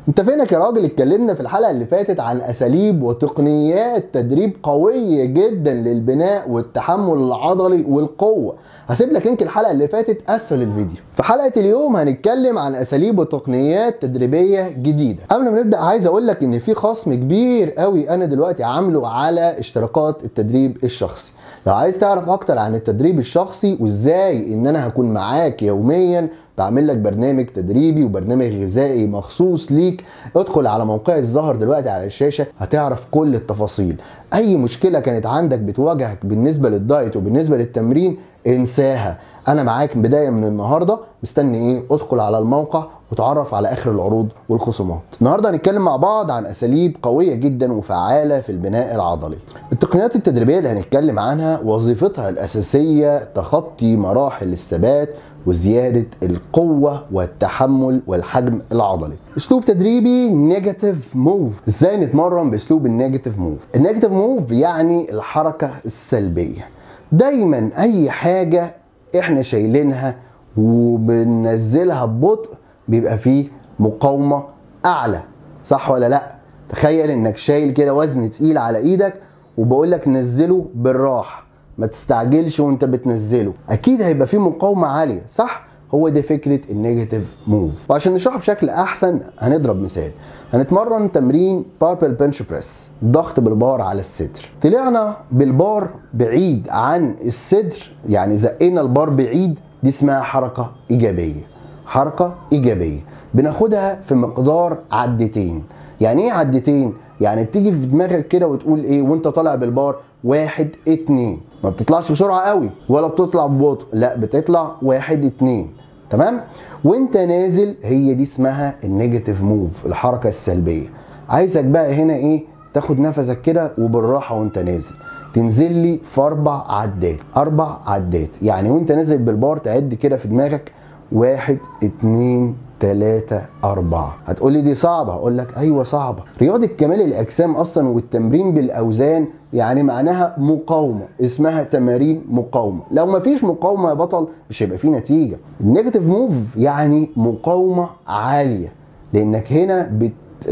انت فينك يا راجل اتكلمنا في الحلقه اللي فاتت عن اساليب وتقنيات تدريب قويه جدا للبناء والتحمل العضلي والقوه هسيب لك لينك الحلقه اللي فاتت اسفل الفيديو في حلقه اليوم هنتكلم عن اساليب وتقنيات تدريبيه جديده قبل ما نبدا عايز اقول لك ان في خصم كبير قوي انا دلوقتي عامله على اشتراكات التدريب الشخصي لو عايز تعرف اكتر عن التدريب الشخصي وازاي ان انا هكون معاك يوميا بعمل لك برنامج تدريبي وبرنامج غذائي مخصوص ليك ادخل على موقعي الظاهر دلوقتي على الشاشه هتعرف كل التفاصيل اي مشكله كانت عندك بتواجهك بالنسبه للدايت وبالنسبه للتمرين انساها انا معاك بدايه من النهارده مستني ايه ادخل على الموقع وتعرف على اخر العروض والخصومات النهارده هنتكلم مع بعض عن اساليب قويه جدا وفعاله في البناء العضلي التقنيات التدريبيه اللي هنتكلم عنها وظيفتها الاساسيه تخطي مراحل الثبات وزيادة القوة والتحمل والحجم العضلي اسلوب تدريبي نيجاتيف موف ازاي نتمرن باسلوب النيجاتيف موف النيجاتيف موف يعني الحركة السلبية دايما اي حاجة احنا شايلينها وبننزلها ببطء بيبقى فيه مقاومة اعلى صح ولا لا تخيل انك شايل كده وزن تقيل على ايدك وبقول لك نزله بالراحه ما تستعجلش وانت بتنزله اكيد هيبقى فيه مقاومه عاليه صح هو دي فكره النيجاتيف موف وعشان نشرحه بشكل احسن هنضرب مثال هنتمرن تمرين باربل بنش بريس ضغط بالبار على الصدر طلعنا بالبار بعيد عن الصدر يعني زقينا البار بعيد دي اسمها حركه ايجابيه حركه ايجابيه بناخدها في مقدار عدتين يعني ايه عدتين يعني بتيجي في دماغك كده وتقول ايه وانت طالع بالبار واحد اتنين ما بتطلعش بسرعه قوي ولا بتطلع ببطء لا بتطلع واحد اتنين تمام وانت نازل هي دي اسمها النيجاتيف موف الحركه السلبيه عايزك بقى هنا ايه تاخد نفسك كده وبالراحه وانت نازل تنزل لي في اربع عدات اربع عدات يعني وانت نازل بالبار تعد كده في دماغك واحد اتنين تلاتة أربعة هتقول لي دي صعبة أقول لك أيوة صعبة رياضة كمال الأجسام أصلا والتمرين بالأوزان يعني معناها مقاومة اسمها تمارين مقاومة لو مفيش مقاومة يا بطل مش هيبقى فيه نتيجة النيجاتيف موف يعني مقاومة عالية لأنك هنا بت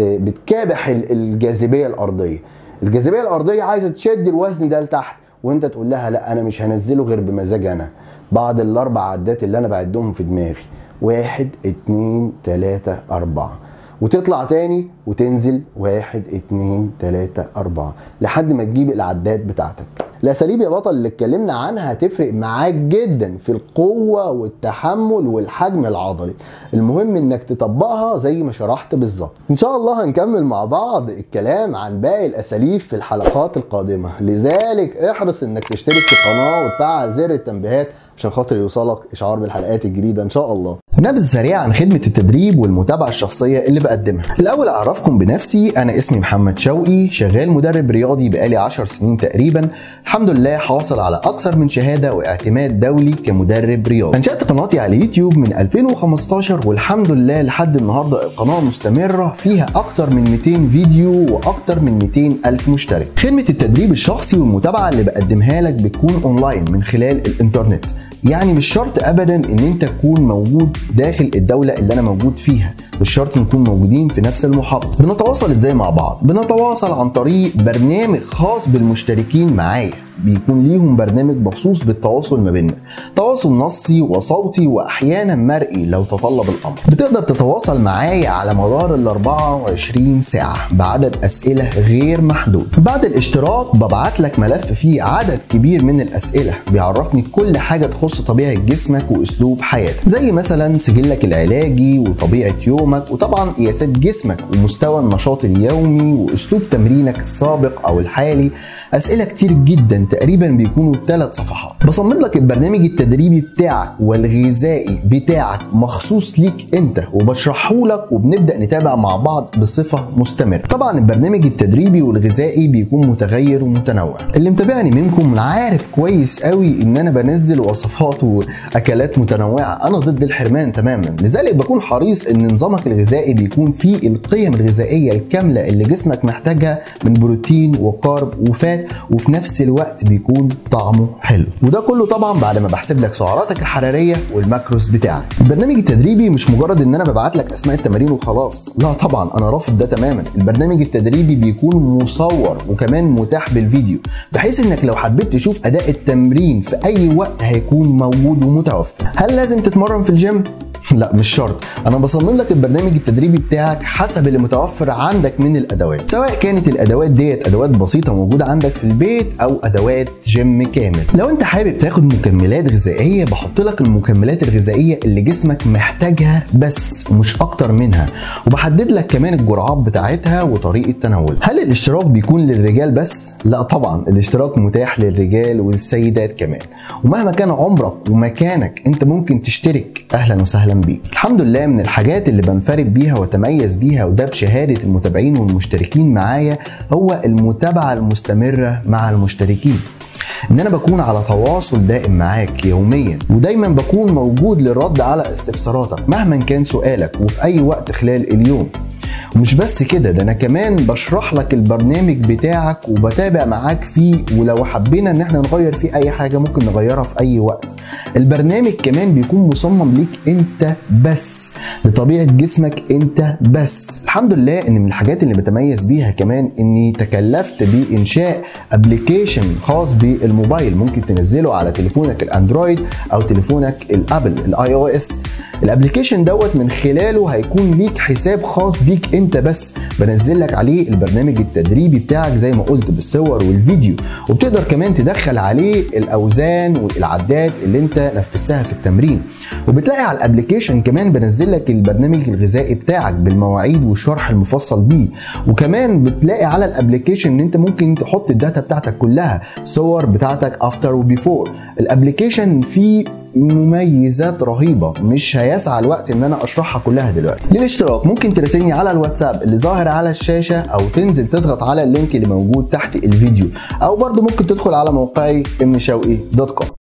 بتكابح الجاذبية الأرضية الجاذبية الأرضية عايزة تشد الوزن ده لتحت وانت تقول لها لا انا مش هنزله غير بمزاج انا بعد الاربع عدات اللي انا بعدهم في دماغي واحد اتنين تلاتة أربعة وتطلع تاني وتنزل واحد اتنين تلاتة أربعة لحد ما تجيب العدات بتاعتك الأساليب يا بطل اللي اتكلمنا عنها هتفرق معاك جدا في القوة والتحمل والحجم العضلي المهم انك تطبقها زي ما شرحت بالظبط ان شاء الله هنكمل مع بعض الكلام عن باقي الأساليب في الحلقات القادمة لذلك احرص انك تشترك في القناة وتفعل زر التنبيهات عشان خاطر يوصلك اشعار بالحلقات الجديده ان شاء الله نبذه سريعه عن خدمه التدريب والمتابعه الشخصيه اللي بقدمها الاول اعرفكم بنفسي انا اسمي محمد شوقي شغال مدرب رياضي بقالي 10 سنين تقريبا الحمد لله حاصل على اكثر من شهاده واعتماد دولي كمدرب رياضي انشات قناتي على اليوتيوب من 2015 والحمد لله لحد النهارده القناه مستمره فيها اكتر من 200 فيديو واكتر من 200 الف مشترك خدمه التدريب الشخصي والمتابعه اللي بقدمها لك بتكون اونلاين من خلال الانترنت يعني مش شرط ابدا ان انت تكون موجود داخل الدوله اللي انا موجود فيها مش شرط نكون موجودين في نفس المحافظه بنتواصل ازاي مع بعض بنتواصل عن طريق برنامج خاص بالمشتركين معايا بيكون ليهم برنامج مخصوص بالتواصل ما بيننا تواصل نصي وصوتي واحيانا مرئي لو تطلب الامر بتقدر تتواصل معايا على مدار ال 24 ساعه بعدد اسئله غير محدود بعد الاشتراك ببعت لك ملف فيه عدد كبير من الاسئله بيعرفني كل حاجه تخص طبيعه جسمك واسلوب حياتك زي مثلا سجلك العلاجي وطبيعه يومك وطبعا قياسات جسمك ومستوى النشاط اليومي واسلوب تمرينك السابق او الحالي اسئله كتير جدا تقريبا بيكونوا ثلاث صفحات بصمم لك البرنامج التدريبي بتاعك والغذائي بتاعك مخصوص ليك انت وبشرحه لك وبنبدا نتابع مع بعض بصفه مستمره طبعا البرنامج التدريبي والغذائي بيكون متغير ومتنوع اللي متابعني منكم عارف كويس قوي ان انا بنزل وصفات واكلات متنوعه انا ضد الحرمان تماما لذلك بكون حريص ان نظامك الغذائي بيكون فيه القيم الغذائيه الكامله اللي جسمك محتاجها من بروتين وكارب وفات وفي نفس الوقت الوقت بيكون طعمه حلو وده كله طبعا بعد ما بحسب لك سعراتك الحراريه والماكروس بتاعك البرنامج التدريبي مش مجرد ان انا ببعت لك اسماء التمارين وخلاص لا طبعا انا رافض ده تماما البرنامج التدريبي بيكون مصور وكمان متاح بالفيديو بحيث انك لو حبيت تشوف اداء التمرين في اي وقت هيكون موجود ومتوفر هل لازم تتمرن في الجيم لا مش شرط انا بصمم لك البرنامج التدريبي بتاعك حسب اللي متوفر عندك من الادوات سواء كانت الادوات ديت ادوات بسيطه موجوده عندك في البيت او ادوات جيم كامل لو انت حابب تاخد مكملات غذائيه بحط لك المكملات الغذائيه اللي جسمك محتاجها بس ومش اكتر منها وبحدد لك كمان الجرعات بتاعتها وطريقه تناولها هل الاشتراك بيكون للرجال بس لا طبعا الاشتراك متاح للرجال والسيدات كمان ومهما كان عمرك ومكانك انت ممكن تشترك اهلا وسهلا بيك الحمد لله من الحاجات اللي بنفرد بيها واتميز بيها وده بشهاده المتابعين والمشتركين معايا هو المتابعه المستمره مع المشتركين ان انا بكون على تواصل دائم معاك يوميا ودايما بكون موجود للرد على استفساراتك مهما كان سؤالك وفي اي وقت خلال اليوم ومش بس كده ده انا كمان بشرح لك البرنامج بتاعك وبتابع معاك فيه ولو حبينا ان احنا نغير فيه اي حاجه ممكن نغيرها في اي وقت البرنامج كمان بيكون مصمم ليك انت بس لطبيعه جسمك انت بس الحمد لله ان من الحاجات اللي بتميز بيها كمان اني تكلفت بانشاء ابلكيشن خاص بالموبايل ممكن تنزله على تليفونك الاندرويد او تليفونك الابل الاي او اس الابلكيشن دوت من خلاله هيكون ليك حساب خاص بيك انت بس بنزل لك عليه البرنامج التدريبي بتاعك زي ما قلت بالصور والفيديو وبتقدر كمان تدخل عليه الاوزان والعدات اللي انت نفذتها في التمرين وبتلاقي على الابلكيشن كمان بنزل لك البرنامج الغذائي بتاعك بالمواعيد والشرح المفصل بيه وكمان بتلاقي على الابلكيشن ان انت ممكن تحط الداتا بتاعتك كلها صور بتاعتك افتر وبيفور الابلكيشن فيه مميزات رهيبه مش هيسعى الوقت ان انا اشرحها كلها دلوقتي للاشتراك ممكن تراسلني على الواتساب اللي ظاهر على الشاشه او تنزل تضغط على اللينك اللي موجود تحت الفيديو او برضو ممكن تدخل على موقعي امشوقي دوت كوم